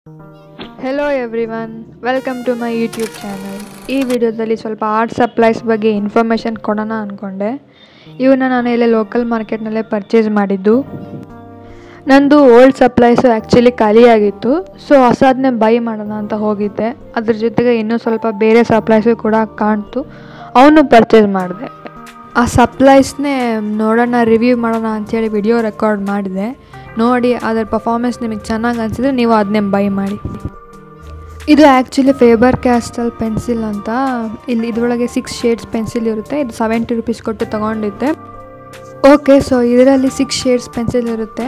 hello everyone welcome to my YouTube channel ಈ ವಿಡಿಯೋದಲ್ಲಿ ಸ್ವಲ್ಪ ಆರ್ಟ್ ಸಪ್ಲೈಸ್ ಬಗ್ಗೆ ಇನ್ಫಾರ್ಮೇಷನ್ ಕೊಡೋಣ ಅಂದ್ಕೊಂಡೆ ಇವನ್ನ ನಾನು ಇಲ್ಲೇ ಲೋಕಲ್ ಮಾರ್ಕೆಟ್ನಲ್ಲೇ ಪರ್ಚೇಸ್ ಮಾಡಿದ್ದು ನಂದು ಓಲ್ಡ್ ಸಪ್ಲೈಸು ಆ್ಯಕ್ಚುಲಿ ಖಾಲಿಯಾಗಿತ್ತು ಸೊ ಹೊಸದನ್ನೇ ಬೈ ಮಾಡೋಣ ಅಂತ ಹೋಗಿದ್ದೆ ಅದ್ರ ಜೊತೆಗೆ ಇನ್ನೂ ಸ್ವಲ್ಪ ಬೇರೆ ಸಪ್ಲೈಸು ಕೂಡ ಕಾಣ್ತು ಅವನು ಪರ್ಚೇಸ್ ಮಾಡಿದೆ ಆ ಸಪ್ಲೈಸ್ನೇ ನೋಡೋಣ ರಿವ್ಯೂ ಮಾಡೋಣ ಅಂಥೇಳಿ ವಿಡಿಯೋ ರೆಕಾರ್ಡ್ ಮಾಡಿದೆ ನೋಡಿ ಅದರ ಪರ್ಫಾರ್ಮೆನ್ಸ್ ನಿಮಗೆ ಚೆನ್ನಾಗಿ ಅನಿಸಿದ್ರೆ ನೀವು ಅದನ್ನೇ ಬೈ ಮಾಡಿ ಇದು ಆ್ಯಕ್ಚುಲಿ ಫೇಬರ್ ಕ್ಯಾಸ್ಟಲ್ ಪೆನ್ಸಿಲ್ ಅಂತ ಇಲ್ಲಿ ಇದರೊಳಗೆ ಸಿಕ್ಸ್ ಶೇಡ್ಸ್ ಪೆನ್ಸಿಲ್ ಇರುತ್ತೆ ಇದು ಸೆವೆಂಟಿ ರುಪೀಸ್ ಕೊಟ್ಟು ತೊಗೊಂಡಿದ್ದೆ ಓಕೆ ಸೊ ಇದರಲ್ಲಿ ಸಿಕ್ಸ್ ಶೇಡ್ಸ್ ಪೆನ್ಸಿಲ್ ಇರುತ್ತೆ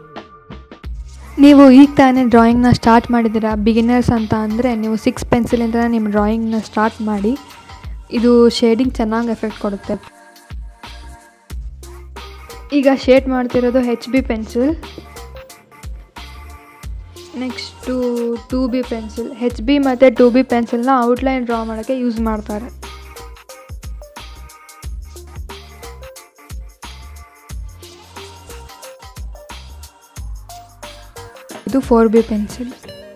ನೀವು ಈಗ ತಾನೇ ಡ್ರಾಯಿಂಗ್ನ ಸ್ಟಾರ್ಟ್ ಮಾಡಿದ್ದೀರಾ ಬಿಗಿನರ್ಸ್ ಅಂತ ಅಂದರೆ ನೀವು ಸಿಕ್ಸ್ ಪೆನ್ಸಿಲಿಂದ ನಿಮ್ಮ ಡ್ರಾಯಿಂಗ್ನ ಸ್ಟಾರ್ಟ್ ಮಾಡಿ ಇದು ಶೇಡಿಂಗ್ ಚೆನ್ನಾಗಿ ಎಫೆಕ್ಟ್ ಕೊಡುತ್ತೆ ಈಗ ಶೇಡ್ ಮಾಡ್ತಿರೋದು H B pencil next two B pencil H B ಮತ್ತು ಟೂ ಬಿ ಪೆನ್ಸಿಲ್ನ ಔಟ್ಲೈನ್ ಡ್ರಾ ಮಾಡೋಕ್ಕೆ ಯೂಸ್ ಮಾಡ್ತಾರೆ ಇದು four B pencil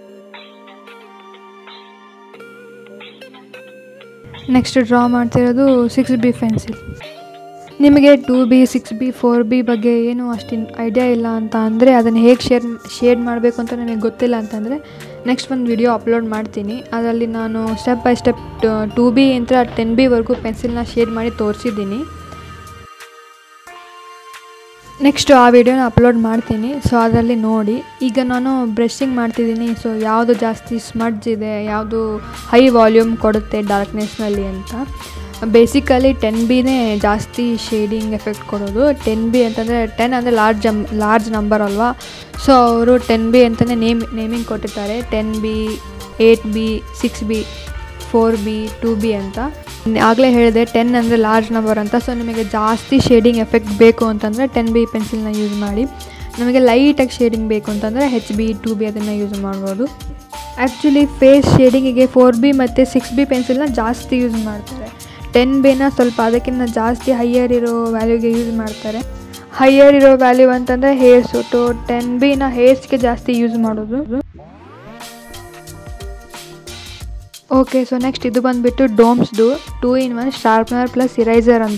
next draw ಮಾಡ್ತಿರೋದು ಸಿಕ್ಸ್ ಬಿ ಪೆನ್ಸಿಲ್ ನಿಮಗೆ two B six B four B ಬಗ್ಗೆ ಏನು ಅಷ್ಟು ಐಡಿಯಾ ಇಲ್ಲ ಅಂತ ಅಂದರೆ ಅದನ್ನು ಹೇಗೆ ಶೇರ್ ಶೇಡ್ ಮಾಡಬೇಕು ಅಂತ ನನಗೆ ಗೊತ್ತಿಲ್ಲ ಅಂತಂದರೆ ನೆಕ್ಸ್ಟ್ ಒಂದು ವಿಡಿಯೋ ಅಪ್ಲೋಡ್ ಮಾಡ್ತೀನಿ ಅದರಲ್ಲಿ ನಾನು step by step two B ಅಂತ ಟೆನ್ ಬಿವರೆಗೂ ಪೆನ್ಸಿಲ್ನ ಶೇಡ್ ಮಾಡಿ ತೋರಿಸಿದ್ದೀನಿ ನೆಕ್ಸ್ಟು ಆ ವಿಡಿಯೋನ ಅಪ್ಲೋಡ್ ಮಾಡ್ತೀನಿ ಸೊ ಅದರಲ್ಲಿ ನೋಡಿ ಈಗ ನಾನು ಬ್ರಷಿಂಗ್ ಮಾಡ್ತಿದ್ದೀನಿ ಸೊ ಯಾವುದು ಜಾಸ್ತಿ ಸ್ಮಡ್ಜ್ ಇದೆ ಯಾವುದು ಹೈ ವಾಲ್ಯೂಮ್ ಕೊಡುತ್ತೆ ಡಾರ್ಕ್ನೆಸ್ನಲ್ಲಿ ಅಂತ ಬೇಸಿಕಲಿ ಟೆನ್ ಬಿನೇ ಜಾಸ್ತಿ ಶೇಡಿಂಗ್ ಎಫೆಕ್ಟ್ ಕೊಡೋದು ಟೆನ್ ಬಿ ಅಂತಂದರೆ ಟೆನ್ ಅಂದರೆ ಲಾರ್ಜ್ ಜಮ್ ಲಾರ್ಜ್ ನಂಬರ್ ಅಲ್ವಾ ಸೊ ಅವರು ಟೆನ್ ಬಿ ಅಂತಲೇ ನೇಮ್ ನೇಮಿಂಗ್ ಕೊಟ್ಟಿರ್ತಾರೆ ten B eight B six B four B two B ಅಂತ ಆಗಲೇ ಹೇಳಿದೆ ಟೆನ್ ಅಂದರೆ ಲಾರ್ಜ್ ನಂಬರ್ ಅಂತ ಸೊ ನಿಮಗೆ ಜಾಸ್ತಿ ಶೇಡಿಂಗ್ ಎಫೆಕ್ಟ್ ಬೇಕು ಅಂತಂದರೆ ಟೆನ್ ಬಿ ಪೆನ್ಸಿಲ್ನ ಯೂಸ್ ಮಾಡಿ ನಮಗೆ ಲೈಟಾಗಿ ಶೇಡಿಂಗ್ ಬೇಕು ಅಂತಂದರೆ ಹೆಚ್ ಬಿ ಟೂ ಬಿ ಅದನ್ನು ಯೂಸ್ ಮಾಡ್ಬೋದು ಆ್ಯಕ್ಚುಲಿ ಫೇಸ್ ಶೇಡಿಂಗಿಗೆ ಫೋರ್ ಬಿ ಮತ್ತು ಸಿಕ್ಸ್ ಬಿ ಪೆನ್ಸಿಲ್ನ ಜಾಸ್ತಿ ಯೂಸ್ ಮಾಡ್ತಾರೆ ಟೆನ್ ಬಿನ ಸ್ವಲ್ಪ ಅದಕ್ಕಿಂತ ಜಾಸ್ತಿ ಹೈಯರ್ ಇರೋ ವ್ಯಾಲ್ಯೂಗೆ ಯೂಸ್ ಮಾಡ್ತಾರೆ ಹೈಯರ್ ಇರೋ ವ್ಯಾಲ್ಯೂ ಅಂತಂದರೆ ಹೇರ್ಸು ಟು ಟೆನ್ ಬಿನ ಹೇರ್ಸ್ಗೆ ಜಾಸ್ತಿ ಯೂಸ್ ಮಾಡೋದು ಓಕೆ ಸೊ ನೆಕ್ಸ್ಟ್ ಇದು ಬಂದುಬಿಟ್ಟು ಡೋಮ್ಸ್ದು two in one sharpener plus eraser ಅಂತ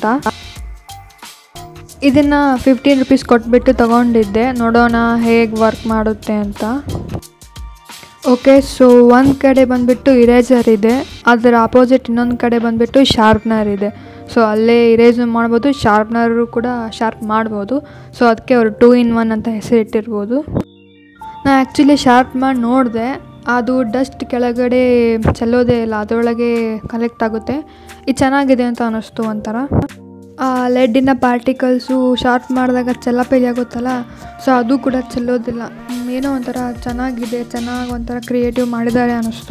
ಇದನ್ನು ಫಿಫ್ಟೀನ್ ರುಪೀಸ್ ಕೊಟ್ಬಿಟ್ಟು ತೊಗೊಂಡಿದ್ದೆ ನೋಡೋಣ ಹೇಗೆ ವರ್ಕ್ ಮಾಡುತ್ತೆ ಅಂತ ಓಕೆ ಸೊ ಒಂದು ಕಡೆ ಬಂದುಬಿಟ್ಟು ಇರೇಸರ್ ಇದೆ ಅದರ ಆಪೋಸಿಟ್ ಇನ್ನೊಂದು ಕಡೆ ಬಂದುಬಿಟ್ಟು ಶಾರ್ಪ್ನರ್ ಇದೆ ಸೊ ಅಲ್ಲೇ ಇರೇಸ್ ಮಾಡ್ಬೋದು ಶಾರ್ಪ್ನರು ಕೂಡ ಶಾರ್ಪ್ ಮಾಡ್ಬೋದು ಸೊ ಅದಕ್ಕೆ ಅವರು ಟೂ ಇನ್ ಒನ್ ಅಂತ ಹೆಸರಿಟ್ಟಿರ್ಬೋದು ನಾನು ಆ್ಯಕ್ಚುಲಿ ಶಾರ್ಪ್ ಮಾಡಿ ನೋಡಿದೆ ಅದು ಡಸ್ಟ್ ಕೆಳಗಡೆ ಚೆಲ್ಲೋದೇ ಇಲ್ಲ ಅದರೊಳಗೆ ಕಲೆಕ್ಟ್ ಆಗುತ್ತೆ ಇದು ಚೆನ್ನಾಗಿದೆ ಅಂತ ಅನ್ನಿಸ್ತು ಒಂಥರ ಆ ಲೆಡ್ಡಿನ ಪಾರ್ಟಿಕಲ್ಸು ಶಾರ್ಪ್ ಮಾಡಿದಾಗ ಚೆಲ್ಲಪೇಲಿ ಆಗುತ್ತಲ್ಲ ಸೊ ಅದು ಕೂಡ ಚೆಲ್ಲೋದಿಲ್ಲ ಏನೋ ಒಂಥರ ಚೆನ್ನಾಗಿದೆ ಚೆನ್ನಾಗಿ ಒಂಥರ ಕ್ರಿಯೇಟಿವ್ ಮಾಡಿದ್ದಾರೆ ಅನ್ನಿಸ್ತು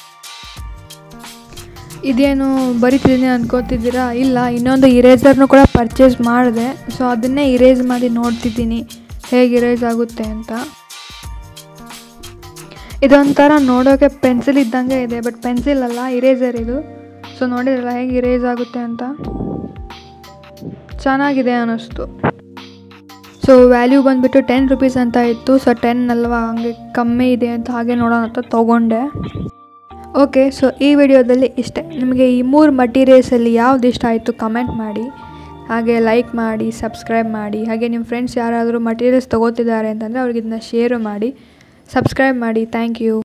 ಇದೇನು ಬರಿತಿದ್ದೀನಿ ಅನ್ಕೋತಿದ್ದೀರಾ ಇಲ್ಲ ಇನ್ನೊಂದು ಇರೇಸರ್ನು ಕೂಡ ಪರ್ಚೇಸ್ ಮಾಡಿದೆ ಸೊ ಅದನ್ನೇ ಇರೇಸ್ ಮಾಡಿ ನೋಡ್ತಿದ್ದೀನಿ ಹೇಗೆ ಇರೇಸ್ ಆಗುತ್ತೆ ಅಂತ ಇದೊಂಥರ ನೋಡೋಕೆ ಪೆನ್ಸಿಲ್ ಇದ್ದಂಗೆ ಇದೆ ಬಟ್ ಪೆನ್ಸಿಲ್ ಅಲ್ಲ ಇರೇಸರ್ ಇದು ಸೊ ನೋಡಿದ್ರಲ್ಲ ಹೇಗೆ ಇರೇಸ್ ಆಗುತ್ತೆ ಅಂತ ಚೆನ್ನಾಗಿದೆ ಅನ್ನಿಸ್ತು ಸೊ ವ್ಯಾಲ್ಯೂ ಬಂದುಬಿಟ್ಟು ಟೆನ್ ರುಪೀಸ್ ಅಂತ ಇತ್ತು ಸೊ ಟೆನ್ ಅಲ್ವಾ ಹಂಗೆ ಕಮ್ಮಿ ಇದೆ ಅಂತ ಹಾಗೆ ನೋಡೋಣ ಅಂತ ತೊಗೊಂಡೆ ಓಕೆ ಸೊ ಈ ವಿಡಿಯೋದಲ್ಲಿ ಇಷ್ಟೇ ನಿಮಗೆ ಈ ಮೂರು ಮಟೀರಿಯಲ್ಸಲ್ಲಿ ಯಾವ್ದು ಇಷ್ಟ ಆಯಿತು ಕಮೆಂಟ್ ಮಾಡಿ ಹಾಗೆ ಲೈಕ್ ಮಾಡಿ ಸಬ್ಸ್ಕ್ರೈಬ್ ಮಾಡಿ ಹಾಗೆ ನಿಮ್ಮ ಫ್ರೆಂಡ್ಸ್ ಯಾರಾದರೂ ಮಟೀರಿಯಲ್ಸ್ ತೊಗೋತಿದ್ದಾರೆ ಅಂತಂದರೆ ಅವ್ರಿಗೆ ಇದನ್ನ ಶೇರು ಮಾಡಿ ಸಬ್ಸ್ಕ್ರೈಬ್ ಮಾಡಿ ಥ್ಯಾಂಕ್ ಯು